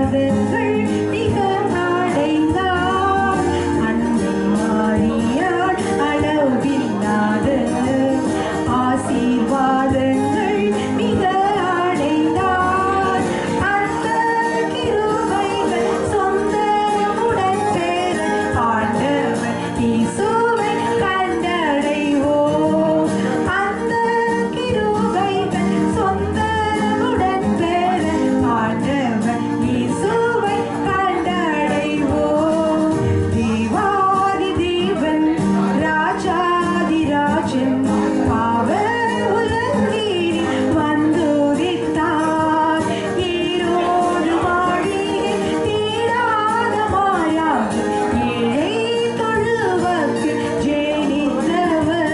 ஆசீர்வாதங்கள் மிக அடைந்தார் அன்னை மாரியாள் அளவில்லாத ஆசீர்வாதங்கள் மிக அடைந்தார் அந்த கிருபைகள் சொந்தமுடன் பெற ஆண்டவர் இயேசுவை கண்டடைவோம் அந்த கிருபைகள் சொந்தமுடன் பெற ஆண்டவர் இயேசுவை கண்டடைவோம் தேவாதி தேவன் ராஜாதி ராஜன் பாவ உலகில் வந்துதித்தார் ஈரோடு மாளிகை தீராத மாயாஜ் ஏழை தொழுவக்கு ஜெயித்தவர்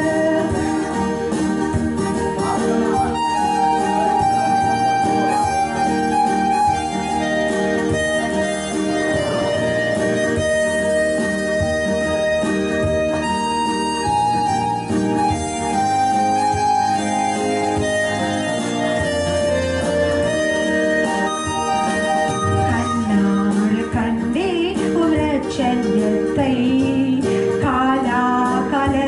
கண்ணால் கண்டே உலச்செல்லத்தை காலாகாலமாக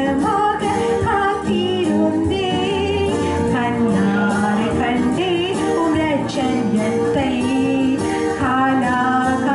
காத்திருந்தே கண்ணால் கண்டே உலச்செல்லத்தை காலாகாலமாக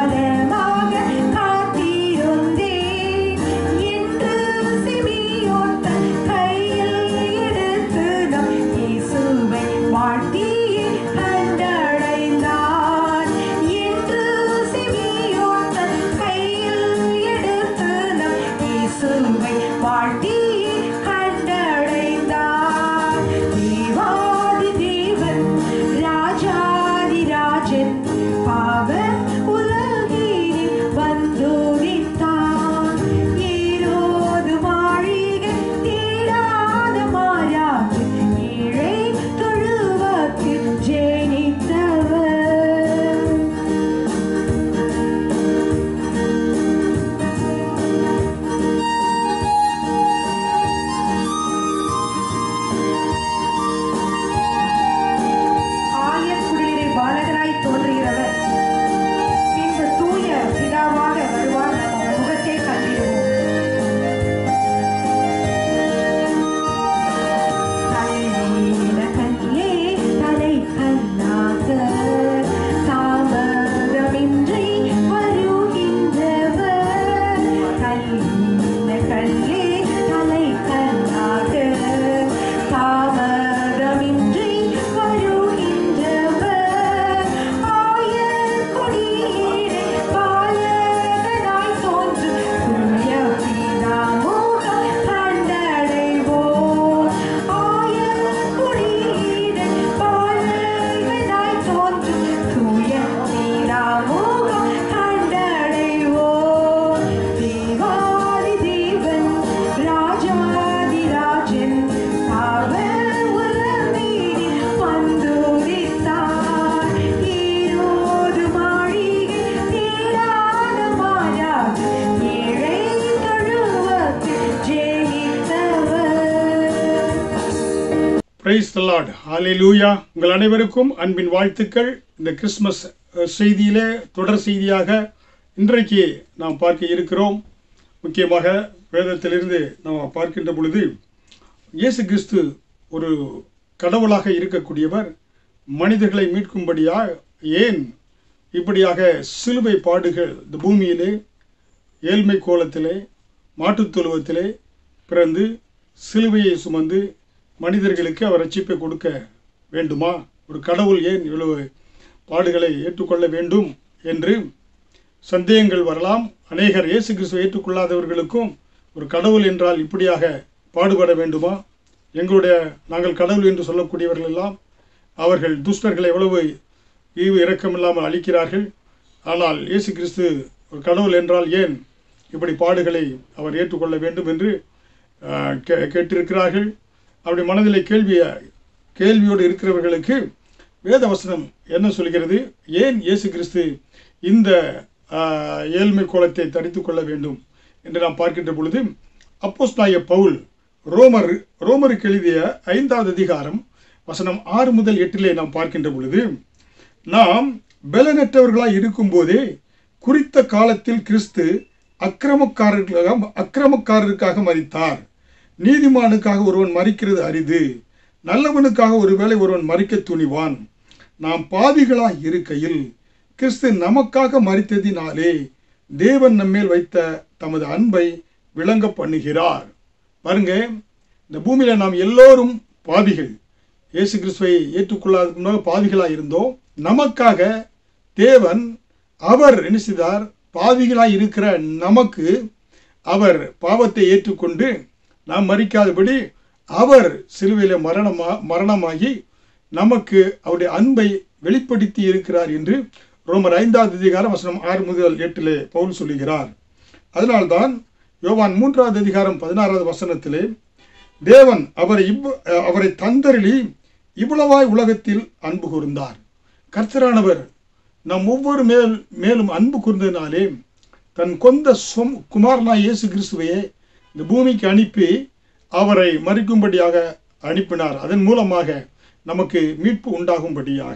காத்திருந்தே என்று சிமியோன் தன் கையில் எடுத்து நம் இயேசுவை வாழ்த்தியே கண்டடைந்தார் என்று சிமியோன் தன் கையில் எடுத்து நம் இயேசுவை வாழ்த்தியே கண்டடைந்தார் தேவாதி தேவன் ராஜாதி ராஜன் பாவ உலகில் வந்துரித்தான் ஈரோடு மாளிகை தீராத மாயாஜ் ஏழை தொழுவக்கு ஜெயித்தவர் ஆயக்குடிலில் பாலகனாய் தோன்றுகிறவர் பின்பு தூய பிதாவாக வருவார் நம் அவர் முகத்தை கண்டிடுவோம் கல்லேல கல்லே தலை கல்லாக தாமதமின்றி வருகின்றவர் கல்லேல கல்லே தலை கல்லாக தாமதமின்றி வருகின்றவர் ஆயர் கொடியேறே பாலகனாய் தோன்று தூய பிதாமுகம் கண்டடைவோம் ஆயர் கொடியேறே பாலகனாய் தோன்று தூய பிதாமுகம் கண்டடைவோம் தேவாதி தேவன் ராஜாதி ராஜன் அவர் உலகில் வந்துரித்தார் ஈரோடு மாளிகை தீராத மாயாஜ் ஏழை தொழுவக்கு ஜெயித்தவர் பிரைஸ் த லார்ட் ஹalleluya உங்கள் அனைவருக்கும் அன்பின் வாழ்த்துக்கள் இந்த கிறிஸ்மஸ் அஹ், செய்தியிலே தொடர் செய்தியாக இன்றைக்கு நாம் பார்க்க இருக்கிறோம் முக்கியமாக வேதத்திலிருந்து நாம் பார்க்கின்ற பொழுது இயேசு கிறிஸ்து ஒரு கடவுளாக இருக்கக்கூடியவர் மனிதர்களை மீட்கும்படியாக ஏன் இப்படியாக சிலுவை பாடுகள் இந்த பூமியிலே ஏழ்மை கோலத்திலே மாட்டுத் தொழுவத்திலே பிறந்து சிலுவையை சுமந்து மனிதர்களுக்கு அவர் ரட்சிப்பை கொடுக்க வேண்டுமா ஒரு கடவுள் ஏன் இவ்வளவு பாடுகளை ஏற்றுக்கொள்ள வேண்டும் என்று சந்தேகங்கள் வரலாம் அநேகர் இயேசு கிறிஸ்துவை ஏற்றுக்கொள்ளாதவர்களுக்கும் ஒரு கடவுள் என்றால் இப்படியாக பாடுபட வேண்டுமா எங்களுடைய நாங்கள் கடவுள் என்று சொல்லக்கூடியவர்கள் எல்லாம் அவர்கள் துஷ்டர்களை எவ்வளவு ஈவு இரக்கமில்லாமல் அழிக்கிறார்கள் ஆனால் இயேசு கிறிஸ்து ஒரு கடவுள் என்றால் ஏன் இப்படி பாடுகளை அவர் ஏற்றுக்கொள்ள வேண்டும் என்று ஆஹ், கே- கேட்டிருக்கிறார்கள் அப்படி மனதிலே கேள்வி கேள்வியோடு இருக்கிறவர்களுக்கு வேதவசனம் என்ன சொல்கிறது ஏன் இயேசு கிறிஸ்து இந்த ஆஹ், ஏழ்மை கோலத்தை தரித்துக் கொள்ள வேண்டும் என்று நாம் பார்க்கின்ற பொழுது அப்போஸ்தாய பவுல் ரோமர் ரோமருக்கு எழுதிய ஐந்தாவது அதிகாரம் வசனம் ஆறு முதல் எட்டிலே நாம் பார்க்கின்ற பொழுது நாம் பலனற்றவர்களாய் இருக்கும்போதே குறித்த காலத்தில் கிறிஸ்து அக்கிரமக்காரர்களுக்காக அக்கிரமக்காரருக்காக மறித்தார் நீதிமானுக்காக ஒருவன் மறிக்கிறது அரிது நல்லவனுக்காக ஒருவேளை ஒருவன் மறிக்க துணிவான் நாம் பாவிகளாய் இருக்கையில் கிறிஸ்து நமக்காக மறித்ததினாலே தேவன் நம்மேல் வைத்த தமது அன்பை விளங்க பண்ணுகிறார் பாருங்க இந்த பூமியில நாம் எல்லோரும் பாவிகள் இயேசு கிறிஸ்துவை ஏற்றுக்கொள்ளாததுக்கு முன்னாக பாவிகளாக இருந்தோம் நமக்காக தேவன் அவர் என்ன செய்தார் பாவிகளாய் இருக்கிற நமக்கு அவர் பாவத்தை ஏற்றுக்கொண்டு நாம் மறிக்காதபடி அவர் சிலுவையில் மரணமா மரணமாகி நமக்கு அவருடைய அன்பை வெளிப்படுத்தி இருக்கிறார் என்று ரோமர் ஐந்தாவது அதிகாரம் வசனம் ஆறு முதல் எட்டிலே பவுல் சொல்லுகிறார் அதனால்தான் யோவான் மூன்றாவது அதிகாரம் பதினாறாவது வசனத்திலே தேவன் அவரை இவ் அவரை தந்தருளி இவ்வளவாய் உலகத்தில் அன்பு கூர்ந்தார் கர்த்தரானவர் நம் ஒவ்வொரு மேல் மேலும் அன்பு கூர்ந்ததினாலே தன் கொந்த சொம் குமாரனாய் இயேசு கிறிஸ்துவையே இந்த பூமிக்கு அனுப்பி அவரை மறிக்கும்படியாக அனுப்பினார் அதன் மூலமாக நமக்கு மீட்பு உண்டாகும்படியாக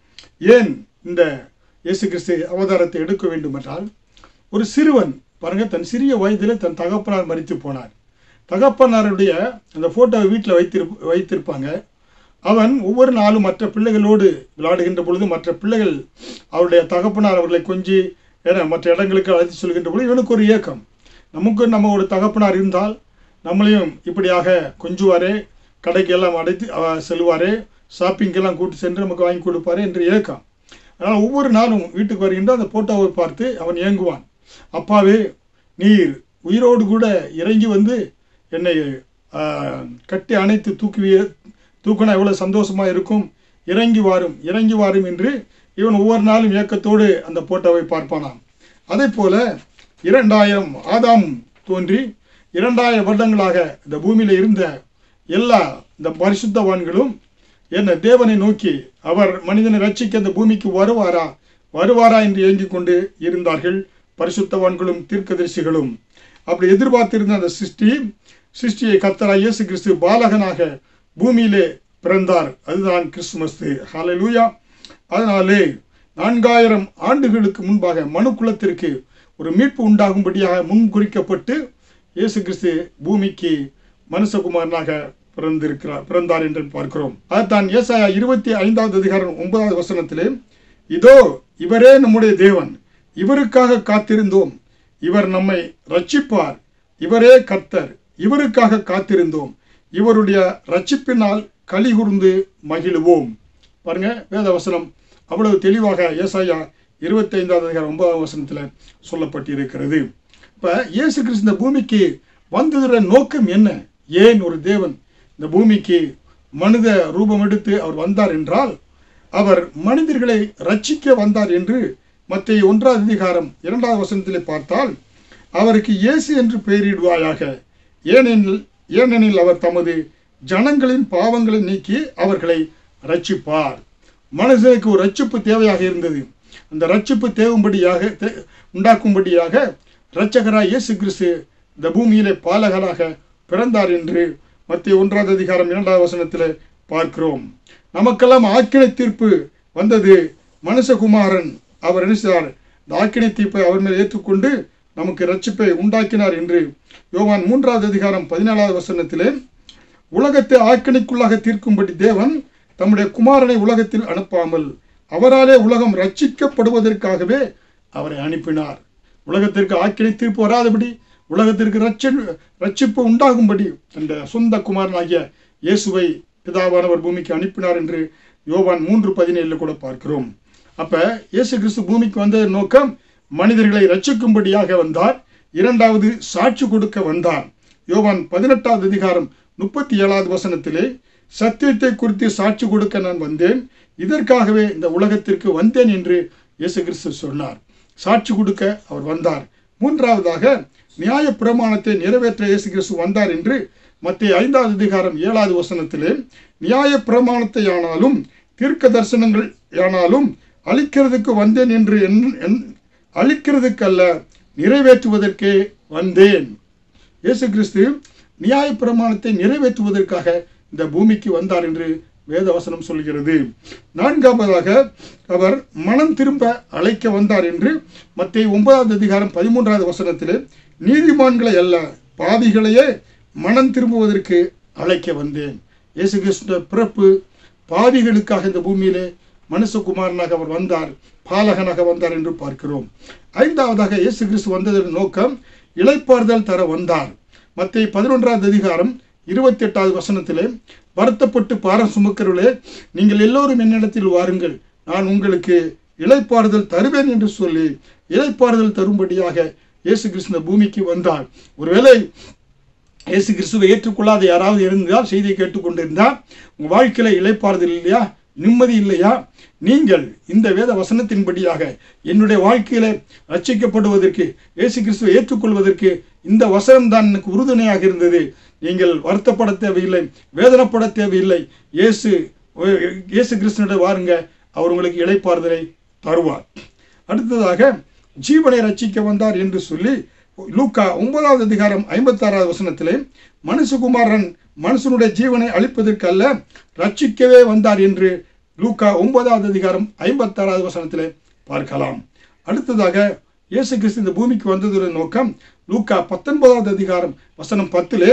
ஏன் இந்த இயேசு கிறிஸ்து அவதாரத்தை எடுக்க வேண்டும் என்றால் ஒரு சிறுவன் பாருங்க தன் சிறிய வயதிலே தன் தகப்பனார் மறித்து போனார் தகப்பனாருடைய அந்த ஃபோட்டோவை வீட்டில் வைத்திருப் வைத்திருப்பாங்க அவன் ஒவ்வொரு நாளும் மற்ற பிள்ளைகளோடு விளையாடுகின்ற பொழுது மற்ற பிள்ளைகள் அவருடைய தகப்பனார் அவர்களை கொஞ்சி ஏன்னா மற்ற இடங்களுக்கு அழைத்து செல்கின்ற பொழுது இவனுக்கு ஒரு ஏக்கம் நமக்கு நம்ம ஒரு தகப்பனார் இருந்தால் நம்மளையும் இப்படியாக கொஞ்சுவாரே கடைக்கு எல்லாம் அடைத்து அஹ், செல்வாரே ஷாப்பிங்கெல்லாம் கூட்டி சென்று நமக்கு வாங்கி கொடுப்பாரே என்று ஏக்கம் அதனால் ஒவ்வொரு நாளும் வீட்டுக்கு வருகின்ற அந்த போட்டோவை பார்த்து அவன் ஏங்குவான் அப்பாவே நீர் உயிரோடு கூட இறங்கி வந்து என்னை ஆஹ், கட்டி அணைத்து தூக்குவி தூக்கினா எவ்வளோ சந்தோஷமா இருக்கும் இறங்கி வாரும் இறங்கி வாரும் என்று இவன் ஒவ்வொரு நாளும் ஏக்கத்தோடு அந்த போட்டோவை பார்ப்பானாம் அதே போல இரண்டாயிரம் ஆதாம் தோன்றி இரண்டாயிரம் வருடங்களாக இந்த பூமியில இருந்த எல்லா இந்த பரிசுத்தவான்களும் என்ன தேவனை நோக்கி அவர் மனிதனை ரட்சிக்க இந்த பூமிக்கு வருவாரா வருவாரா என்று ஏங்கிக் கொண்டு இருந்தார்கள் பரிசுத்தவான்களும் தீர்க்கதரிசிகளும் அப்படி எதிர்பார்த்திருந்த அந்த சிருஷ்டி சிருஷ்டியை கர்த்தராய் இயேசு கிறிஸ்து பாலகனாக பூமியிலே பிறந்தார் அதுதான் கிறிஸ்துமஸ் ஹalleluya அதனாலே நான்காயிரம் ஆண்டுகளுக்கு முன்பாக மனு குலத்திற்கு ஒரு மீட்பு உண்டாகும்படியாக முன் குறிக்கப்பட்டு இயேசு கிறிஸ்து பூமிக்கு மனுஷகுமாரனாக பிறந்திருக்கிறார் பிறந்தார் என்று பார்க்கிறோம் அதுதான் ஏசாயா இருபத்தி ஐந்தாவது அதிகாரம் ஒன்பதாவது வசனத்திலே இதோ இவரே நம்முடைய தேவன் இவருக்காக காத்திருந்தோம் இவர் நம்மை ரட்சிப்பார் இவரே கர்த்தர் இவருக்காக காத்திருந்தோம் இவருடைய ரட்சிப்பினால் களி கூர்ந்து மகிழுவோம் பாருங்க வேத வசனம் அவ்வளவு தெளிவாக ஏசாயா இருபத்தி ஐந்தாவது அதிகாரம் ஒன்பதாம் வசனத்தில் சொல்லப்பட்டிருக்கிறது இப்ப இயேசு கிறிஸ்து இந்த பூமிக்கு வந்ததுடைய நோக்கம் என்ன ஏன் ஒரு தேவன் இந்த பூமிக்கு மனித ரூபம் எடுத்து அவர் வந்தார் என்றால் அவர் மனிதர்களை ரட்சிக்க வந்தார் என்று மத்திய ஒன்றாவது அதிகாரம் இரண்டாவது வசனத்திலே பார்த்தால் அவருக்கு இயேசு என்று பெயரிடுவாயாக ஏனெனில் ஏனெனில் அவர் தமது ஜனங்களின் பாவங்களை நீக்கி அவர்களை ரட்சிப்பார் மனுஷனுக்கு ஒரு ரட்சிப்பு தேவையாக இருந்தது அந்த ரட்சிப்பு தேவும்படியாக தே- உண்டாக்கும்படியாக இரட்சகராய் இயேசு கிறிஸ்து இந்த பூமியிலே பாலகராக பிறந்தார் என்று மத்திய ஒன்றாவது அதிகாரம் இரண்டாவது வசனத்தில் பார்க்கிறோம் நமக்கெல்லாம் ஆக்கினை தீர்ப்பு வந்தது மனுஷகுமாரன் அவர் என்ன செய்தார் இந்த ஆக்கினை தீர்ப்பை அவர் மேல் ஏற்றுக்கொண்டு நமக்கு ரட்சிப்பை உண்டாக்கினார் என்று யோவான் மூன்றாவது அதிகாரம் பதினேழாவது வசனத்திலே உலகத்தை ஆக்கினைக்குள்ளாக தீர்க்கும்படி தேவன் தம்முடைய குமாரனை உலகத்தில் அனுப்பாமல் அவராலே உலகம் ரட்சிக்கப்படுவதற்காகவே அவரை அனுப்பினார் உலகத்திற்கு ஆக்கினை தீர்ப்பு வராதபடி உலகத்திற்கு ரட்சி ரட்சிப்பு உண்டாகும்படி அந்த சொந்த குமாரனாகிய இயேசுவை பிதாவானவர் பூமிக்கு அனுப்பினார் என்று யோவான் மூன்று பதினேழில் கூட பார்க்கிறோம் அப்ப இயேசு கிறிஸ்து பூமிக்கு வந்த நோக்கம் மனிதர்களை ரட்சிக்கும்படியாக வந்தார் இரண்டாவது சாட்சி கொடுக்க வந்தார் யோவான் பதினெட்டாவது அதிகாரம் முப்பத்தி ஏழாவது வசனத்திலே சத்தியத்தை குறித்து சாட்சி கொடுக்க நான் வந்தேன் இதற்காகவே இந்த உலகத்திற்கு வந்தேன் என்று இயேசு கிறிஸ்து சொன்னார் சாட்சி கொடுக்க அவர் வந்தார் மூன்றாவதாக நியாய பிரமாணத்தை நிறைவேற்ற இயேசு கிறிஸ்து வந்தார் என்று மத்திய ஐந்தாவது அதிகாரம் ஏழாவது வசனத்திலே நியாய பிரமாணத்தை ஆனாலும் தீர்க்க தரிசனங்கள் ஆனாலும் அழிக்கிறதுக்கு வந்தேன் என்று என்- என்- அழிக்கிறதுக்கல்ல நிறைவேற்றுவதற்கே வந்தேன் இயேசு கிறிஸ்து நியாய பிரமாணத்தை நிறைவேற்றுவதற்காக இந்த பூமிக்கு வந்தார் என்று வேதவசனம் சொல்கிறது நான்காவதாக அவர் மனம் திரும்ப அழைக்க வந்தார் என்று மத்திய ஒன்பதாவது அதிகாரம் பதிமூன்றாவது வசனத்திலே நீதிமான்களை அல்ல பாவிகளையே மனம் திரும்புவதற்கு அழைக்க வந்தேன் இயேசு கிறிஸ்துவ பிறப்பு பாவிகளுக்காக இந்த பூமியிலே மனுஷகுமாரனாக அவர் வந்தார் பாலகனாக வந்தார் என்று பார்க்கிறோம் ஐந்தாவதாக இயேசு கிறிஸ்து வந்ததன் நோக்கம் இளைப்பாறுதல் தர வந்தார் மத்திய பதினொன்றாவது அதிகாரம் இருபத்தி எட்டாவது வசனத்திலே வருத்தப்பட்டு பாரம் சுமக்கிறவர்களே நீங்கள் எல்லோரும் என்னிடத்தில் வாருங்கள் நான் உங்களுக்கு இளைப்பாறுதல் தருவேன் என்று சொல்லி இளைப்பாறுதல் தரும்படியாக இயேசு கிறிஸ்து இந்த பூமிக்கு வந்தார் ஒருவேளை இயேசு கிறிஸ்துவை ஏற்றுக்கொள்ளாத யாராவது இருந்தால் செய்தியை கேட்டுக்கொண்டிருந்தால் உங்கள் வாழ்க்கையில இளைப்பாறுதல் இல்லையா நிம்மதி இல்லையா நீங்கள் இந்த வேத வசனத்தின்படியாக என்னுடைய வாழ்க்கையில ரட்சிக்கப்படுவதற்கு இயேசு கிறிஸ்துவை ஏற்றுக்கொள்வதற்கு இந்த வசனம் தான் எனக்கு உறுதுணையாக இருந்தது நீங்கள் வருத்தப்பட தேவையில்லை வேதனைப்பட தேவையில்லை இயேசு இயேசு கிறிஸ்துவிட வாருங்க அவர் உங்களுக்கு இளைப்பாறுதலை தருவார் அடுத்ததாக ஜீவனை ரட்சிக்க வந்தார் என்று சொல்லி லூக்கா ஒன்பதாவது அதிகாரம் ஐம்பத்தாறாவது வசனத்திலே மனுஷகுமாரன் மனுஷனுடைய ஜீவனை அழிப்பதற்கு அல்ல ரட்சிக்கவே வந்தார் என்று லூக்கா ஒன்பதாவது அதிகாரம் ஐம்பத்தாறாவது வசனத்திலே பார்க்கலாம் அடுத்ததாக இயேசு கிறிஸ்து இந்த பூமிக்கு வந்ததுடைய நோக்கம் லூக்கா பத்தொன்பதாவது அதிகாரம் வசனம் பத்திலே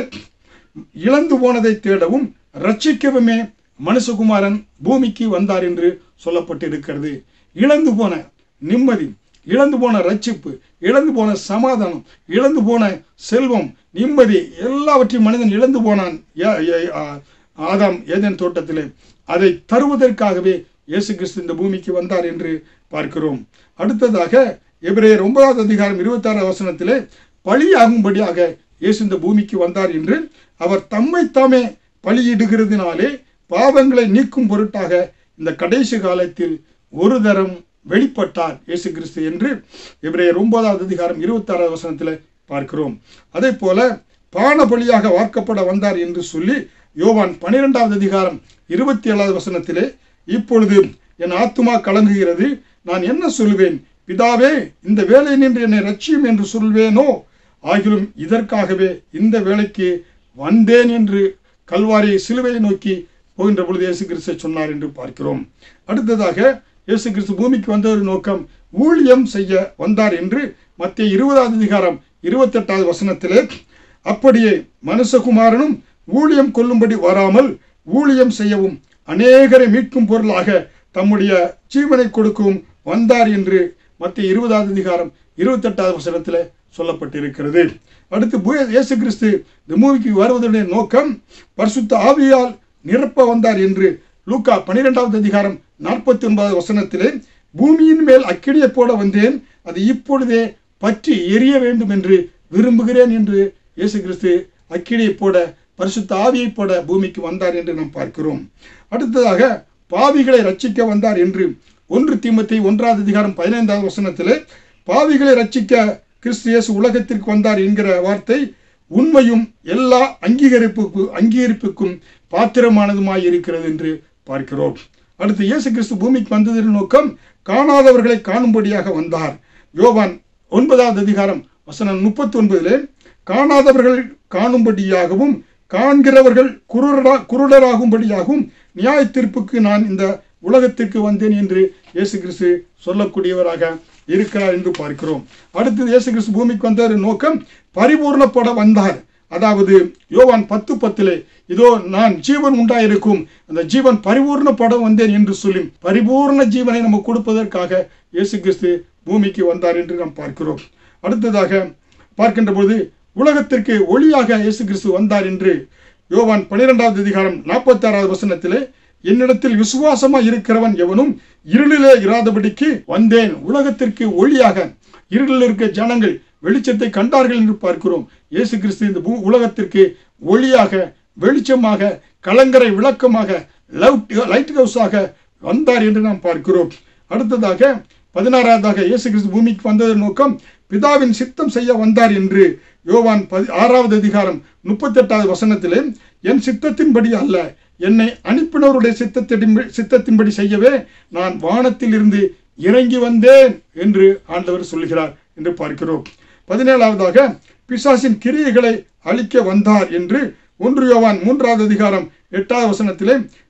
இழந்து போனதை தேடவும் ரட்சிக்கவுமே மனுஷகுமாரன் பூமிக்கு வந்தார் என்று சொல்லப்பட்டிருக்கிறது இழந்து போன நிம்மதி இழந்து போன ரட்சிப்பு இழந்து போன சமாதானம் இழந்து போன செல்வம் நிம்மதி எல்லாவற்றையும் மனிதன் இழந்து போனான் ஏ- ஏ- ஆ- ஆதாம் ஏதேன் தோட்டத்திலே அதை தருவதற்காகவே இயேசு கிறிஸ்து இந்த பூமிக்கு வந்தார் என்று பார்க்கிறோம் அடுத்ததாக எபிரேயர் ஒன்பதாவது அதிகாரம் இருபத்தாறு வசனத்திலே பலியாகும்படியாக இயேசு இந்த பூமிக்கு வந்தார் என்று அவர் தம்மை தாமே பலியிடுகிறதுனாலே பாவங்களை நீக்கும் பொருட்டாக இந்த கடைசி காலத்தில் ஒரு தரம் வெளிப்பட்டார் இயேசு கிறிஸ்து என்று எபிரேயர் ஒன்பதாவது அதிகாரம் இருபத்தாறாவது வசனத்தில் பார்க்கிறோம் அதே போல பான பலியாக வார்க்கப்பட வந்தார் என்று சொல்லி யோவான் பனிரெண்டாவது அதிகாரம் இருபத்தி ஏழாவது வசனத்திலே இப்பொழுது என் ஆத்துமா கலங்குகிறது நான் என்ன சொல்வேன் பிதாவே இந்த வேலை நின்று என்னை ரட்சியும் என்று சொல்வேனோ ஆகிலும் இதற்காகவே இந்த வேலைக்கு வந்தேன் என்று கல்வாரி சிலுவையை நோக்கி போகின்ற பொழுது இயேசு கிறிஸ்து சொன்னார் என்று பார்க்கிறோம் அடுத்ததாக இயேசு கிறிஸ்து பூமிக்கு வந்த ஒரு நோக்கம் ஊழியம் செய்ய வந்தார் என்று மத்திய இருபதாவது அதிகாரம் இருபத்தெட்டாவது வசனத்திலே அப்படியே மனுஷகுமாரனும் ஊழியம் கொள்ளும்படி வராமல் ஊழியம் செய்யவும் அநேகரை மீட்கும் பொருளாக தம்முடைய ஜீவனை கொடுக்கவும் வந்தார் என்று மத்திய இருபதாவது அதிகாரம் இருபத்தெட்டாவது வசனத்தில் சொல்லப்பட்டிருக்கிறது அடுத்து பு- இயேசு கிறிஸ்து இந்த மூவிக்கு வருவதனுடைய நோக்கம் பரிசுத்த ஆவியால் நிரப்ப வந்தார் என்று லூக்கா பனிரெண்டாவது அதிகாரம் நாற்பத்தி ஒன்பதாவது வசனத்திலே பூமியின் மேல் அக்கிடியை போட வந்தேன் அது இப்பொழுதே பற்றி எரிய வேண்டும் என்று விரும்புகிறேன் என்று இயேசு கிறிஸ்து அக்கிடியை போட பரிசுத்த ஆவியை போட பூமிக்கு வந்தார் என்று நாம் பார்க்கிறோம் அடுத்ததாக பாவிகளை ரட்சிக்க வந்தார் என்று ஒன்று தீமத்தை ஒன்றாவது அதிகாரம் பதினைந்தாவது வசனத்திலே பாவிகளை ரட்சிக்க கிறிஸ்து இயேசு உலகத்திற்கு வந்தார் என்கிற வார்த்தை உண்மையும் எல்லா அங்கீகரிப்புக்கு அங்கீகரிப்புக்கும் பாத்திரமானதுமாய் இருக்கிறது என்று பார்க்கிறோம் அடுத்து இயேசு கிறிஸ்து பூமிக்கு வந்ததின் நோக்கம் காணாதவர்களை காணும்படியாக வந்தார் யோவான் ஒன்பதாவது அதிகாரம் வசனம் முப்பத்தி ஒன்பதிலே காணாதவர்கள் காணும்படியாகவும் காண்கிறவர்கள் குருடரா குருடராகும்படியாகவும் நியாய தீர்ப்புக்கு நான் இந்த உலகத்திற்கு வந்தேன் என்று இயேசு கிறிஸ்து சொல்லக்கூடியவராக இருக்கிறார் என்று பார்க்கிறோம் அடுத்து இயேசு கிறிஸ்து பூமிக்கு வந்த ஒரு நோக்கம் பரிபூர்ணப்பட வந்தார் அதாவது யோவான் பத்து பத்திலே இதோ நான் ஜீவன் உண்டாயிருக்கும் அந்த ஜீவன் பரிபூர்ணப்பட வந்தேன் என்று சொல்லி பரிபூர்ண ஜீவனை நமக்கு கொடுப்பதற்காக இயேசு கிறிஸ்து பூமிக்கு வந்தார் என்று நாம் பார்க்கிறோம் அடுத்ததாக பார்க்கின்ற பொழுது உலகத்திற்கு ஒளியாக இயேசு கிறிஸ்து வந்தார் என்று யோவான் பனிரெண்டாவது அதிகாரம் நாற்பத்தி ஆறாவது வசனத்திலே என்னிடத்தில் விசுவாசமா இருக்கிறவன் எவனும் இருளிலே இராதபடிக்கு வந்தேன் உலகத்திற்கு ஒளியாக இருளில் இருக்க ஜனங்கள் வெளிச்சத்தை கண்டார்கள் என்று பார்க்கிறோம் இயேசு கிறிஸ்து இந்த பூ- உலகத்திற்கு ஒளியாக வெளிச்சமாக கலங்கரை விளக்கமாக லவுட் லைட் ஹவுஸாக வந்தார் என்று நாம் பார்க்கிறோம் அடுத்ததாக பதினாறாவதாக இயேசு கிறிஸ்து பூமிக்கு வந்ததன் நோக்கம் பிதாவின் சித்தம் செய்ய வந்தார் என்று யோவான் பதி ஆறாவது அதிகாரம் முப்பத்தெட்டாவது வசனத்திலே என் சித்தத்தின்படி அல்ல என்னை அனுப்பினவருடைய சித்தத்தின் சித்தத்தின்படி செய்யவே நான் வானத்தில் இருந்து இறங்கி வந்தேன் என்று ஆண்டவர் சொல்லுகிறார் என்று பார்க்கிறோம் பதினேழாவதாக பிசாசின் கிரியைகளை அழிக்க வந்தார் என்று ஒன்று யோவான் மூன்றாவது அதிகாரம் எட்டாவது வசனத்திலே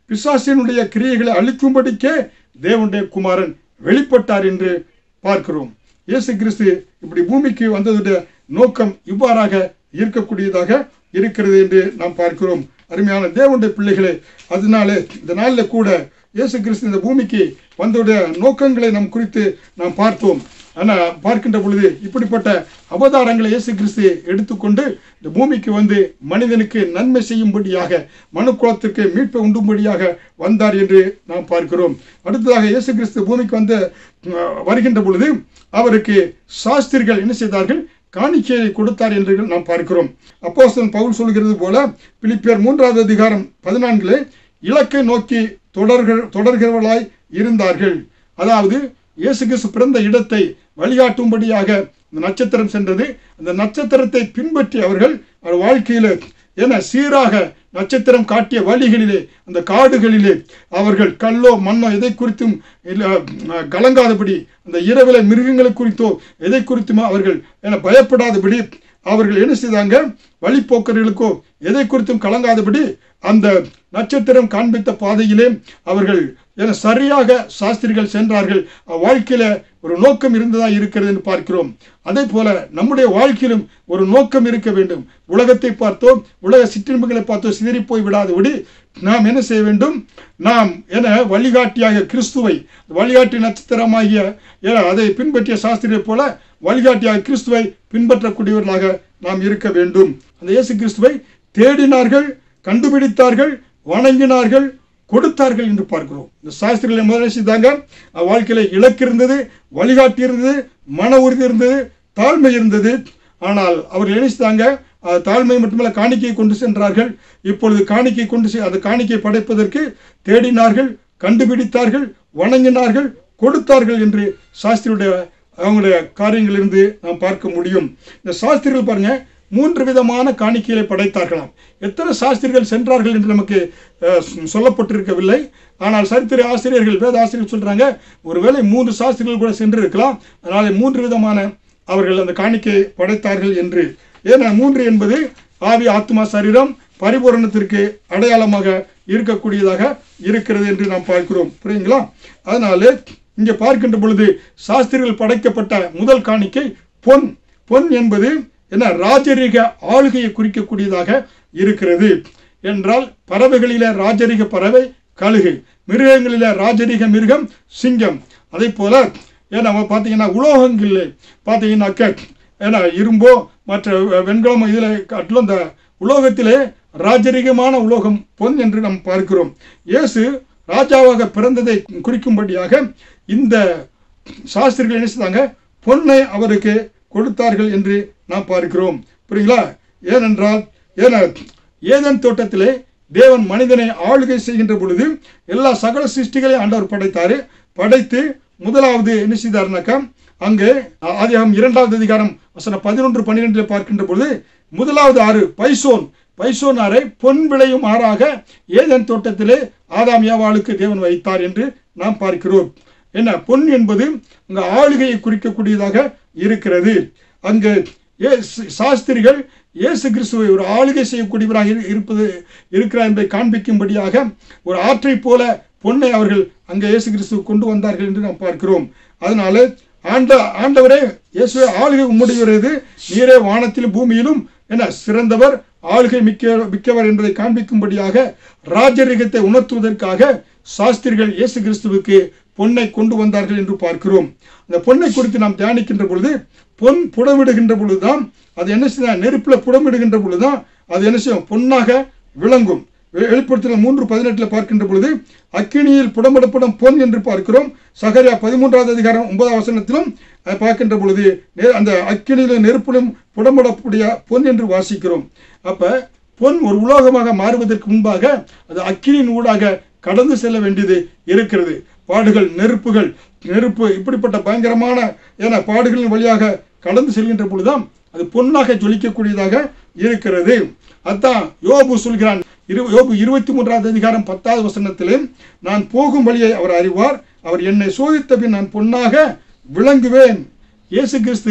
பிசாசினுடைய கிரியைகளை அழிக்கும்படிக்கே தேவனுடைய குமாரன் வெளிப்பட்டார் என்று பார்க்கிறோம் இயேசு கிறிஸ்து இப்படி பூமிக்கு வந்ததுடைய நோக்கம் இவ்வாறாக இருக்கக்கூடியதாக இருக்கிறது என்று நாம் பார்க்கிறோம் அருமையான தேவனுடைய பிள்ளைகளே அதனாலே இந்த நாளில் கூட இயேசு கிறிஸ்து இந்த பூமிக்கு வந்தவுடைய நோக்கங்களை நாம் குறித்து நாம் பார்த்தோம் ஆனால் பார்க்கின்ற பொழுது இப்படிப்பட்ட அவதாரங்களை இயேசு கிறிஸ்து எடுத்துக்கொண்டு இந்த பூமிக்கு வந்து மனிதனுக்கு நன்மை செய்யும்படியாக மனுக்குலத்திற்கு மீட்பை உண்டும்படியாக வந்தார் என்று நாம் பார்க்கிறோம் அடுத்ததாக இயேசு கிறிஸ்து பூமிக்கு வந்து அஹ், வருகின்ற பொழுது அவருக்கு சாஸ்திரிகள் என்ன செய்தார்கள் காணிக்கையை கொடுத்தார் என்று நாம் பார்க்கிறோம் அப்போஸ்தலன் பவுல் சொல்கிறது போல பிலிப்பியர் மூன்றாவது அதிகாரம் பதினான்கிலே இலக்கை நோக்கி தொடர்கள் தொடர்கிறவர்களாய் இருந்தார்கள் அதாவது இயேசு கிறிஸ்து பிறந்த இடத்தை வழிகாட்டும்படியாக இந்த நட்சத்திரம் சென்றது அந்த நட்சத்திரத்தை பின்பற்றி அவர்கள் அவர் வாழ்க்கையில என சீராக நட்சத்திரம் காட்டிய வழிகளிலே அந்த காடுகளிலே அவர்கள் கல்லோ மண்ணோ எதை குறித்தும் இல்ல, அஹ், கலங்காதபடி அந்த இரவில மிருகங்களை குறித்தோ எதை குறித்துமோ அவர்கள் என பயப்படாதபடி அவர்கள் என்ன செய்தாங்க வழிப்போக்கர்களுக்கோ எதை குறித்தும் கலங்காதபடி அந்த நட்சத்திரம் காண்பித்த பாதையிலே அவர்கள் என சரியாக சாஸ்திரிகள் சென்றார்கள் வாழ்க்கையில ஒரு நோக்கம் இருந்ததா இருக்கிறது என்று பார்க்கிறோம் அதே போல நம்முடைய வாழ்க்கையிலும் ஒரு நோக்கம் இருக்க வேண்டும் உலகத்தை பார்த்தோ உலக சிற்றின்பங்களை பார்த்தோ சிதறி போய் விடாதபடி நாம் என்ன செய்ய வேண்டும் நாம் என வழிகாட்டியாக கிறிஸ்துவை வழிகாட்டி நட்சத்திரமாகிய என அதை பின்பற்றிய சாஸ்திரியைப் போல வழிகாட்டியாக கிறிஸ்துவை பின்பற்றக்கூடியவர்களாக நாம் இருக்க வேண்டும் அந்த இயேசு கிறிஸ்துவை தேடினார்கள் கண்டுபிடித்தார்கள் வணங்கினார்கள் கொடுத்தார்கள் என்று பார்க்கிறோம் இந்த சாஸ்திரிகளை முதல்ல செய்தாங்க அவ் வாழ்க்கையில இலக்கு இருந்தது வழிகாட்டி இருந்தது மன உறுதி இருந்தது தாழ்மை இருந்தது ஆனால் அவர்கள் என்ன செய்தாங்க அஹ், தாழ்மை மட்டுமல்ல காணிக்கையை கொண்டு சென்றார்கள் இப்பொழுது காணிக்கை கொண்டு செ- அந்த காணிக்கை படைப்பதற்கு தேடினார்கள் கண்டுபிடித்தார்கள் வணங்கினார்கள் கொடுத்தார்கள் என்று சாஸ்திரியுடைய அவங்களுடைய காரியங்களிலிருந்து நாம் பார்க்க முடியும் இந்த சாஸ்திரிகள் பாருங்க மூன்று விதமான காணிக்கைகளை படைத்தார்களாம் எத்தனை சாஸ்திரிகள் சென்றார்கள் என்று நமக்கு அஹ், சொ- சொல்லப்பட்டிருக்கவில்லை ஆனால் சரித்திர ஆசிரியர்கள் வேத ஆசிரியர்கள் சொல்றாங்க ஒருவேளை மூன்று சாஸ்திரிகள் கூட சென்று இருக்கலாம் அதனால மூன்று விதமான அவர்கள் அந்த காணிக்கையை படைத்தார்கள் என்று ஏன்னா மூன்று என்பது ஆவி ஆத்மா சரீரம் பரிபூரணத்திற்கு அடையாளமாக இருக்கக்கூடியதாக இருக்கிறது என்று நாம் பார்க்கிறோம் புரியுங்களா அதனால இங்கே பார்க்கின்ற பொழுது சாஸ்திரிகள் படைக்கப்பட்ட முதல் காணிக்கை பொன் பொன் என்பது என்ன ராஜரீக ஆளுகையை குறிக்கக்கூடியதாக இருக்கிறது என்றால் பறவைகளிலே ராஜரீக பறவை கழுகு மிருகங்களிலே ராஜரீக மிருகம் சிங்கம் அதே போல ஏன்னா பார்த்தீங்கன்னா உலோகங்களில் பார்த்தீங்கன்னாக்க ஏன்னா இரும்போ மற்ற வெண்கலம் இதில் காட்டிலும் இந்த உலோகத்திலே ராஜரீகமான உலோகம் பொன் என்று நாம் பார்க்கிறோம் இயேசு ராஜாவாக பிறந்ததை குறிக்கும்படியாக இந்த சாஸ்திரிகள் என்ன செய்தாங்க பொன்னை அவருக்கு கொடுத்தார்கள் என்று நாம் பார்க்கிறோம் புரியுங்களா ஏனென்றால் ஏன ஏதன் தோட்டத்திலே தேவன் மனிதனை ஆளுகை செய்கின்ற பொழுது எல்லா சகல சிருஷ்டிகளையும் ஆண்டவர் படைத்தாரு படைத்து முதலாவது என்ன செய்தாருனாக்கா அங்கே ஆதியாகம் இரண்டாவது அதிகாரம் வசனம் பதினொன்று பன்னிரெண்டில் பார்க்கின்ற பொழுது முதலாவது ஆறு பைசோன் பைசோன் ஆறை பொன் விளையும் ஆறாக ஏதன் தோட்டத்திலே ஆதாம் ஏவாளுக்கு தேவன் வைத்தார் என்று நாம் பார்க்கிறோம் என்ன பொன் என்பது அங்க ஆளுகையை குறிக்கக்கூடியதாக இருக்கிறது அங்கு இயேசு- சாஸ்திரிகள் இயேசு கிறிஸ்துவை ஒரு ஆளுகை செய்யக்கூடியவராக இரு- இருப்பது இருக்கிறார் என்பதை காண்பிக்கும்படியாக ஒரு ஆற்றை போல பொன்னை அவர்கள் அங்கே இயேசு கிறிஸ்துவை கொண்டு வந்தார்கள் என்று நாம் பார்க்கிறோம் அதனால ஆண்ட ஆண்டவரே இயேசுவை ஆளுகை உம்முடையது நீரே வானத்திலும் பூமியிலும் என்ன சிறந்தவர் ஆளுகை மிக்க மிக்கவர் என்பதை காண்பிக்கும்படியாக ராஜரிகத்தை உணர்த்துவதற்காக சாஸ்திரிகள் இயேசு கிறிஸ்துவுக்கு பொன்னை கொண்டு வந்தார்கள் என்று பார்க்கிறோம் அந்த பொன்னை குறித்து நாம் தியானிக்கின்ற பொழுது பொன் புடமிடுகின்ற பொழுதுதான் அது என்ன செய்ய நெருப்புல புடமிடுகின்ற பொழுதுதான் அது என்ன செய்யும் பொன்னாக விளங்கும் வெ- வெளிப்படுத்தின மூன்று பதினெட்டுல பார்க்கின்ற பொழுது அக்கினியில் புடமிடப்படும் பொன் என்று பார்க்கிறோம் சகரியா பதிமூன்றாவது அதிகாரம் ஒன்பதாம் வசனத்திலும் அதை பார்க்கின்ற பொழுது நெ- அந்த அக்கினியிலும் நெருப்பிலும் புடமிடக்கூடிய பொன் என்று வாசிக்கிறோம் அப்ப பொன் ஒரு உலோகமாக மாறுவதற்கு முன்பாக அது அக்கினியின் ஊடாக கடந்து செல்ல வேண்டியது இருக்கிறது பாடுகள் நெருப்புகள் நெருப்பு இப்படிப்பட்ட பயங்கரமான என பாடுகளின் வழியாக கடந்து செல்கின்ற பொழுதுதான் அது பொன்னாக ஜொலிக்கக்கூடியதாக இருக்கிறது அதான் யோபு சொல்கிறான் இரு யோபு இருபத்தி மூன்றாவது அதிகாரம் பத்தாவது வசனத்திலே நான் போகும் வழியை அவர் அறிவார் அவர் என்னை சோதித்த பின் நான் பொன்னாக விளங்குவேன் இயேசு கிறிஸ்து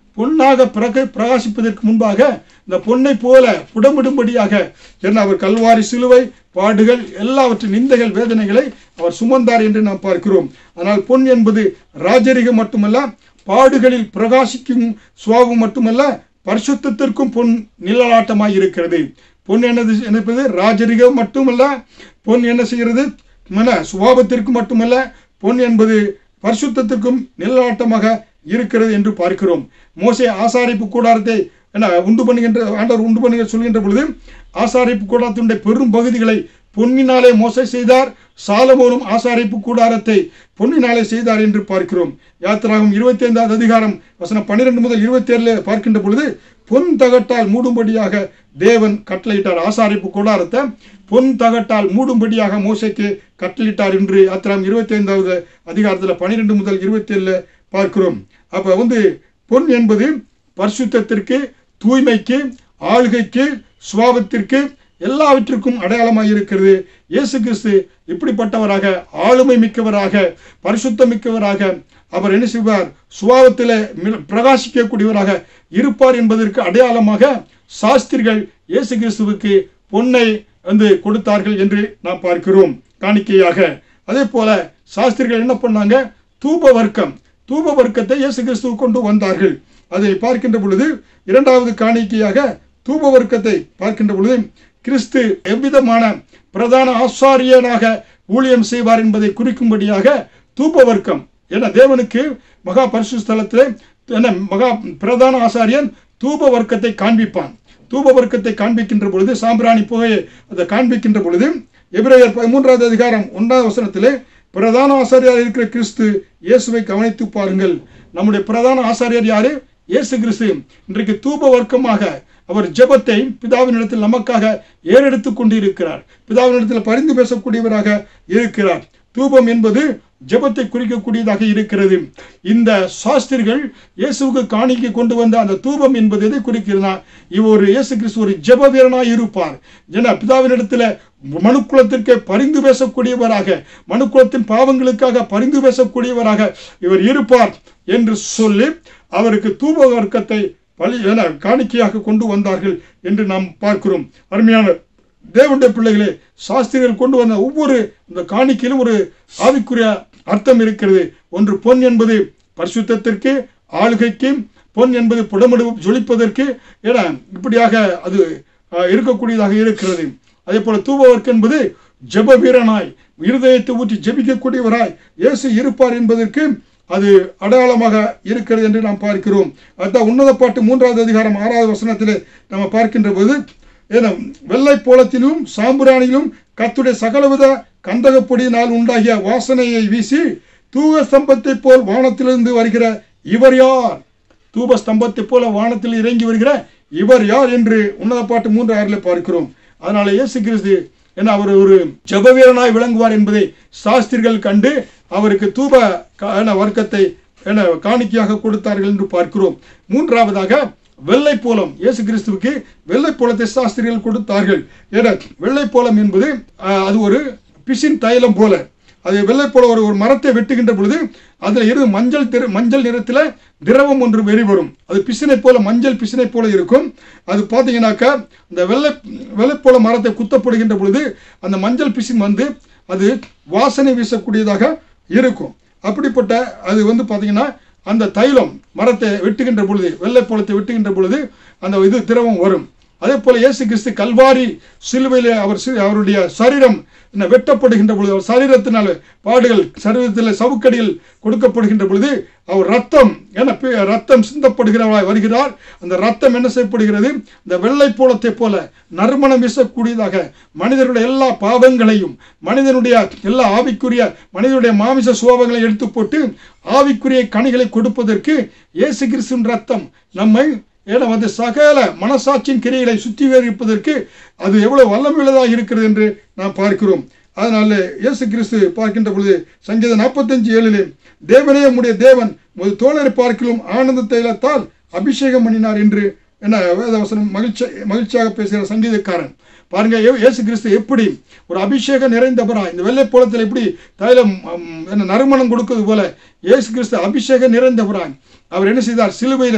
பொன்னாக பிரக பிரகாசிப்பதற்கு முன்பாக இந்த பொன்னை போல புடமிடும்படியாக என்ன அவர் கல்வாரி சிலுவை பாடுகள் எல்லாவற்றின் நிந்தைகள் வேதனைகளை அவர் சுமந்தார் என்று நாம் பார்க்கிறோம் ஆனால் பொன் என்பது ராஜரிகம் மட்டுமல்ல பாடுகளில் பிரகாசிக்கும் சுவாபம் மட்டுமல்ல பரிசுத்தத்திற்கும் பொன் நிழலாட்டமாய் இருக்கிறது பொன் என்னது என்பது ராஜரிகம் மட்டுமல்ல பொன் என்ன செய்கிறது மன சுபாவத்திற்கு மட்டுமல்ல பொன் என்பது பரிசுத்தத்திற்கும் நிழலாட்டமாக இருக்கிறது என்று பார்க்கிறோம் மோசே ஆசாரிப்பு கூடாரத்தை என்ன உண்டு பண்ணுகின்ற ஆண்டவர் உண்டு பண்ணுகிற சொல்கின்ற பொழுது ஆசாரிப்பு கூடாரத்தினுடைய பெரும் பகுதிகளை பொன்னினாலே மோசை செய்தார் சாலமோனும் ஆசாரிப்பு கூடாரத்தை பொன்னினாலே செய்தார் என்று பார்க்கிறோம் யாத்திராகும் இருபத்தி ஐந்தாவது அதிகாரம் வசனம் பன்னிரெண்டு முதல் இருபத்தி ஏழுல பார்க்கின்ற பொழுது பொன் தகட்டால் மூடும்படியாக தேவன் கட்டளையிட்டார் ஆசாரிப்பு கூடாரத்தை பொன் தகட்டால் மூடும்படியாக மோசைக்கு கட்டளையிட்டார் என்று யாத்திராம் இருபத்தி ஐந்தாவது அதிகாரத்தில் பன்னிரெண்டு முதல் இருபத்தி ஏழுல பார்க்கிறோம் அப்ப வந்து பொன் என்பது பரிசுத்தத்திற்கு தூய்மைக்கு ஆளுகைக்கு சுவாபத்திற்கு எல்லாவற்றிற்கும் அடையாளமாக இருக்கிறது இயேசு கிறிஸ்து இப்படிப்பட்டவராக ஆளுமை மிக்கவராக பரிசுத்தம் மிக்கவராக அவர் என்ன செய்வார் சுபாவத்தில் பிரகாசிக்கக்கூடியவராக இருப்பார் என்பதற்கு அடையாளமாக சாஸ்திரிகள் இயேசு கிறிஸ்துவுக்கு பொன்னை வந்து கொடுத்தார்கள் என்று நாம் பார்க்கிறோம் காணிக்கையாக அதே போல சாஸ்திரிகள் என்ன பண்ணாங்க தூப வர்க்கம் தூப வர்க்கத்தை இயேசு கிறிஸ்துவ கொண்டு வந்தார்கள் அதை பார்க்கின்ற பொழுது இரண்டாவது காணிக்கையாக தூப வர்க்கத்தை பார்க்கின்ற பொழுது கிறிஸ்து எவ்விதமான பிரதான ஆசாரியனாக ஊழியம் செய்வார் என்பதை குறிக்கும்படியாக தூப வர்க்கம் என தேவனுக்கு மகா பரிசு ஸ்தலத்திலே என்ன மகா பிரதான ஆசாரியன் தூப வர்க்கத்தை காண்பிப்பான் தூப வர்க்கத்தை காண்பிக்கின்ற பொழுது சாம்பிராணி புகையை அதை காண்பிக்கின்ற பொழுது எபிரேயர் பதிமூன்றாவது அதிகாரம் ஒன்றாவது வசனத்திலே பிரதான ஆசாரியார் இருக்கிற கிறிஸ்து இயேசுவை கவனித்து பாருங்கள் நம்முடைய பிரதான ஆசாரியர் யாரு இயேசு கிறிஸ்து இன்றைக்கு தூப வர்க்கமாக அவர் ஜெபத்தை பிதாவினிடத்தில் நமக்காக ஏறெடுத்து கொண்டு இருக்கிறார் பிதாவினிடத்தில் பரிந்து பேசக்கூடியவராக இருக்கிறார் தூபம் என்பது ஜெபத்தை குறிக்கக்கூடியதாக இருக்கிறது இந்த சாஸ்திரிகள் இயேசுவுக்கு காணிக்கை கொண்டு வந்த அந்த தூபம் என்பது எதை குறிக்கிறதுனா இவர் ஒரு இயேசு கிறிஸ்து ஒரு ஜெப வீரனாய் இருப்பார் என பிதாவினிடத்தில் மனுக்குலத்திற்கு பரிந்து பேசக்கூடியவராக மனுக்குலத்தின் பாவங்களுக்காக பரிந்து பேசக்கூடியவராக இவர் இருப்பார் என்று சொல்லி அவருக்கு தூப வர்க்கத்தை பலி என காணிக்கையாக கொண்டு வந்தார்கள் என்று நாம் பார்க்கிறோம் அருமையான தேவனுடைய பிள்ளைகளே சாஸ்திரிகள் கொண்டு வந்த ஒவ்வொரு இந்த காணிக்கையிலும் ஒரு ஆவிக்குரிய அர்த்தம் இருக்கிறது ஒன்று பொன் என்பது பரிசுத்தத்திற்கு ஆளுகைக்கு பொன் என்பது புடமிடு ஜொலிப்பதற்கு என இப்படியாக அது அஹ், இருக்கக்கூடியதாக இருக்கிறது அதே போல தூபவர்க்கு என்பது ஜெப வீரனாய் இருதயத்தை ஊற்றி ஜெபிக்கக்கூடியவராய் இயேசு இருப்பார் என்பதற்கு அது அடையாளமாக இருக்கிறது என்று நாம் பார்க்கிறோம் அதான் உன்னத பாட்டு மூன்றாவது அதிகாரம் ஆறாவது வசனத்திலே நம்ம பார்க்கின்ற போது ஏன்னா வெள்ளை போலத்திலும் சாம்புராணியிலும் கத்துடைய சகலவித கந்தகப்பொடியினால் உண்டாகிய வாசனையை வீசி தூக ஸ்தம்பத்தை போல் வானத்திலிருந்து வருகிற இவர் யார் தூப ஸ்தம்பத்தை போல வானத்தில் இறங்கி வருகிற இவர் யார் என்று உன்னத பாட்டு மூன்று ஆறில் பார்க்கிறோம் அதனால இயேசு கிறிஸ்து என்ன அவர் ஒரு ஜெப வீரனாய் விளங்குவார் என்பதை சாஸ்திரிகள் கண்டு அவருக்கு தூப க- என்ன வர்க்கத்தை என்ன காணிக்கையாக கொடுத்தார்கள் என்று பார்க்கிறோம் மூன்றாவதாக வெள்ளை போலம் இயேசு கிறிஸ்துவுக்கு வெள்ளை போலத்தை சாஸ்திரிகள் கொடுத்தார்கள் ஏன்னா வெள்ளை போலம் என்பது ஆஹ், அது ஒரு பிசின் தைலம் போல அது வெள்ளை போல ஒரு ஒரு மரத்தை வெட்டுகின்ற பொழுது அதில் இருந்து மஞ்சள் திரு மஞ்சள் நிறத்தில் திரவம் ஒன்று வெளிவரும் அது பிசினை போல மஞ்சள் பிசினை போல இருக்கும் அது பார்த்தீங்கன்னாக்கா இந்த வெள்ளை வெள்ளை போல மரத்தை குத்தப்படுகின்ற பொழுது அந்த மஞ்சள் பிசின் வந்து அது வாசனை வீசக்கூடியதாக இருக்கும் அப்படிப்பட்ட அது வந்து பார்த்தீங்கன்னா அந்த தைலம் மரத்தை வெட்டுகின்ற பொழுது வெள்ளை போலத்தை வெட்டுகின்ற பொழுது அந்த இது திரவம் வரும் அதே போல இயேசு கிறிஸ்து கல்வாரி சிலுவையிலே அவர் சி- அவருடைய சரீரம் என்ன வெட்டப்படுகின்ற பொழுது அவர் சரீரத்தினால பாடுகள் சரீரத்தில் சவுக்கடியில் கொடுக்கப்படுகின்ற பொழுது அவர் ரத்தம் என பி- ரத்தம் சிந்தப்படுகிறவராய் வருகிறார் அந்த ரத்தம் என்ன செய்யப்படுகிறது இந்த வெள்ளை போலத்தை போல நறுமணம் வீசக்கூடியதாக மனிதனுடைய எல்லா பாவங்களையும் மனிதனுடைய எல்லா ஆவிக்குரிய மனிதனுடைய மாமிச சுபாவங்களை எடுத்து போட்டு ஆவிக்குரிய கனிகளை கொடுப்பதற்கு இயேசு கிறிஸ்துவின் ரத்தம் நம்மை ஏன்னா வந்து சகல மனசாட்சியின் கிரியைகளை சுத்திகரிப்பதற்கு அது எவ்வளவு வல்லமையுள்ளதாக இருக்கிறது என்று நாம் பார்க்கிறோம் அதனால இயேசு கிறிஸ்து பார்க்கின்ற பொழுது சங்கீதம் நாற்பத்தஞ்சு ஏழிலே தேவனே உம்முடைய தேவன் முது தோழரை பார்க்கிலும் ஆனந்த தைலத்தால் அபிஷேகம் பண்ணினார் என்று என்ன வேதவசனம் மகிழ்ச்சி மகிழ்ச்சியாக பேசுகிற சங்கீதக்காரன் பாருங்க இயே- இயேசு கிறிஸ்து எப்படி ஒரு அபிஷேகம் நிறைந்தவரா இந்த வெள்ளை போலத்தில் எப்படி தைலம் ம், என்ன நறுமணம் கொடுக்கிறது போல இயேசு கிறிஸ்து அபிஷேகம் நிறைந்தவராய் அவர் என்ன செய்தார் சிலுவையில்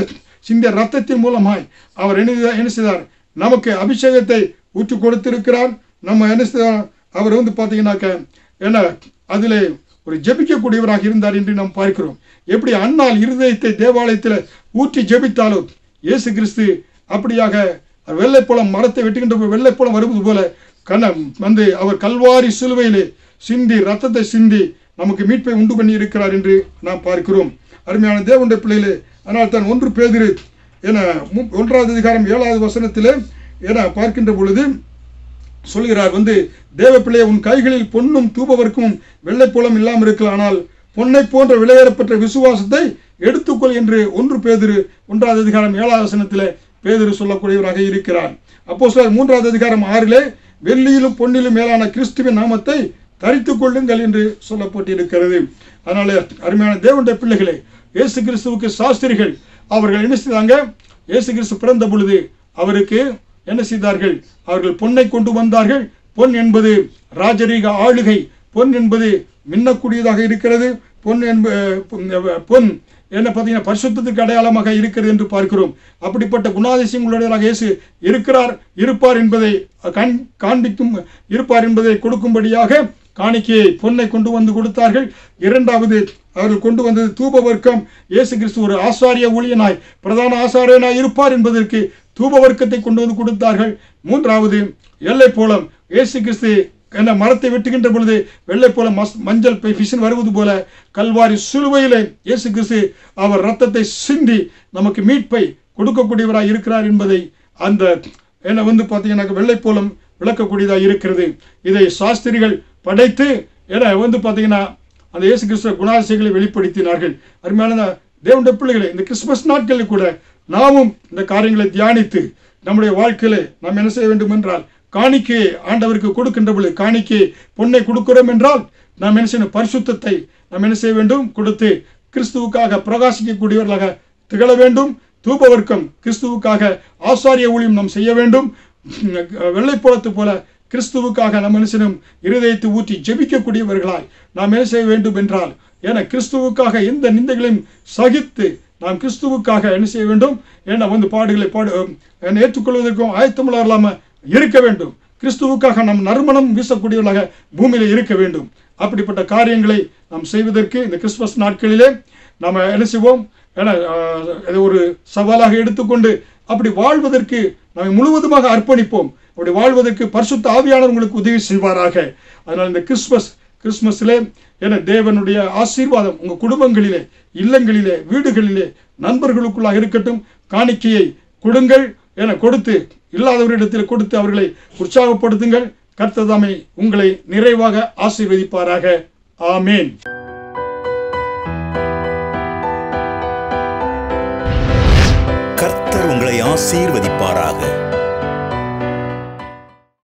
சிந்திய ரத்தத்தின் மூலமாய் அவர் என்ன செய்தார்- என்ன செய்தார் நமக்கு அபிஷேகத்தை ஊற்றி கொடுத்திருக்கிறார் நம்ம என்ன செய்தார் அவர் வந்து பார்த்தீங்கன்னாக்க என்ன அதிலே ஒரு ஜெபிக்கக்கூடியவராக இருந்தார் என்று நாம் பார்க்கிறோம் எப்படி அண்ணால் இருதயத்தை தேவாலயத்தில் ஊற்றி ஜெபித்தாலோ இயேசு கிறிஸ்து அப்படியாக வெள்ளைப்புலம் மரத்தை வெட்டுகின்ற போது வெள்ளைப்புலம் வருவது போல கண வந்து அவர் கல்வாரி சிலுவையிலே சிந்தி ரத்தத்தை சிந்தி நமக்கு மீட்பை உண்டு பண்ணி இருக்கிறார் என்று நாம் பார்க்கிறோம் அருமையான தேவனுடைய பிள்ளைகளே ஆனால் தான் ஒன்று பேதிரு என மு- ஒன்றாவது அதிகாரம் ஏழாவது வசனத்திலே என பார்க்கின்ற பொழுது சொல்கிறார் வந்து தேவ பிள்ளையை உன் கைகளில் பொன்னும் தூபவர்க்கும் வெள்ளைப்போளம் இல்லாமல் இருக்கலாம் ஆனால் பொன்னை போன்ற விலையேறப்பட்ட விசுவாசத்தை எடுத்துக்கொள் என்று ஒன்று பேதிரு ஒன்றாவது அதிகாரம் ஏழாவது வசனத்திலே பேதிரு சொல்லக்கூடியவராக இருக்கிறார் அப்போ மூன்றாவது அதிகாரம் ஆறிலே வெள்ளியிலும் பொன்னிலும் மேலான கிறிஸ்துவின் நாமத்தை தரித்துக் கொள்ளுங்கள் என்று சொல்லப்பட்டிருக்கிறது அதனால அருமையான தேவனுடைய பிள்ளைகளே இயேசு கிறிஸ்துவுக்கு சாஸ்திரிகள் அவர்கள் என்ன செய்தாங்க இயேசு கிறிஸ்து பிறந்த பொழுது அவருக்கு என்ன செய்தார்கள் அவர்கள் பொன்னை கொண்டு வந்தார்கள் பொன் என்பது ராஜரீக ஆளுகை பொன் என்பது மின்னக்கூடியதாக இருக்கிறது பொன் என்ப பொன் என்ன பார்த்தீங்கன்னா பரிசுத்தத்துக்கு அடையாளமாக இருக்கிறது என்று பார்க்கிறோம் அப்படிப்பட்ட குணாதிசயங்களுடையவராக இயேசு இருக்கிறார் இருப்பார் என்பதை கண் காண்பிக்கும் இருப்பார் என்பதை கொடுக்கும்படியாக காணிக்கையை பொன்னை கொண்டு வந்து கொடுத்தார்கள் இரண்டாவது அவர்கள் கொண்டு வந்தது தூப வர்க்கம் இயேசு கிறிஸ்து ஒரு ஆசாரிய ஊழியனாய் பிரதான ஆசாரியனாய் இருப்பார் என்பதற்கு தூப வர்க்கத்தை கொண்டு வந்து கொடுத்தார்கள் மூன்றாவது எல்லை போலம் இயேசு கிறிஸ்து என்ன மரத்தை வெட்டுகின்ற பொழுது வெள்ளை போல மஸ் மஞ்சள் பிசின் வருவது போல கல்வாரி சிலுவையிலே இயேசு கிறிஸ்து அவர் ரத்தத்தை சிந்தி நமக்கு மீட்பை கொடுக்கக்கூடியவராய் இருக்கிறார் என்பதை அந்த என்ன வந்து பார்த்தீங்கன்னா வெள்ளை போலம் விளக்கக்கூடியதாக இருக்கிறது இதை சாஸ்திரிகள் படைத்து என வந்து பார்த்தீங்கன்னா அந்த இயேசு கிறிஸ்துவ குணாதிசயங்களை வெளிப்படுத்தினார்கள் அருமையான தேவனுடைய பிள்ளைகளை இந்த கிறிஸ்துமஸ் நாட்களில் கூட நாமும் இந்த காரியங்களை தியானித்து நம்முடைய வாழ்க்கையில நாம் என்ன செய்ய வேண்டும் என்றால் காணிக்கையை ஆண்டவருக்கு கொடுக்கின்ற பொழுது காணிக்கையை பொன்னை கொடுக்கிறோம் என்றால் நாம் என்ன செய்யணும் பரிசுத்தத்தை நாம் என்ன செய்ய வேண்டும் கொடுத்து கிறிஸ்துவுக்காக பிரகாசிக்கக்கூடியவர்களாக திகழ வேண்டும் தூபவர்க்கம் கிறிஸ்துவுக்காக ஆசாரிய ஊழியம் நாம் செய்ய வேண்டும் வெள்ளைப்புறத்து போல கிறிஸ்துவுக்காக நம்ம என்ன செய்யணும் இருதயத்தை ஊற்றி ஜெபிக்கக்கூடியவர்களாய் நாம் என்ன செய்ய வேண்டும் என்றால் ஏன்னா கிறிஸ்துவுக்காக எந்த நிந்தைகளையும் சகித்து நாம் கிறிஸ்துவுக்காக என்ன செய்ய வேண்டும் ஏன்னா வந்து பாடுகளை பாடு என்னை ஏற்றுக்கொள்வதற்கும் ஆயத்தமுள்ள இல்லாமல் இருக்க வேண்டும் கிறிஸ்துவுக்காக நாம் நறுமணம் வீசக்கூடியவர்களாக பூமியில இருக்க வேண்டும் அப்படிப்பட்ட காரியங்களை நாம் செய்வதற்கு இந்த கிறிஸ்துமஸ் நாட்களிலே நாம் என்ன செய்வோம் ஏன்னா ஆஹ், இதை ஒரு சவாலாக எடுத்துக்கொண்டு அப்படி வாழ்வதற்கு நாம் முழுவதுமாக அர்ப்பணிப்போம் அப்படி வாழ்வதற்கு பரிசுத்த ஆவியானவர் உங்களுக்கு உதவி செய்வாராக அதனால் இந்த கிறிஸ்மஸ் கிறிஸ்மஸிலே என தேவனுடைய ஆசீர்வாதம் உங்க குடும்பங்களிலே இல்லங்களிலே வீடுகளிலே நண்பர்களுக்குள்ளாக இருக்கட்டும் காணிக்கையை கொடுங்கள் என கொடுத்து இல்லாதவரிடத்தில் கொடுத்து அவர்களை உற்சாகப்படுத்துங்கள் கர்த்ததாமே உங்களை நிறைவாக ஆசீர்வதிப்பாராக ஆமேன் கர்த்தர் உங்களை ஆசீர்வதிப்பாராக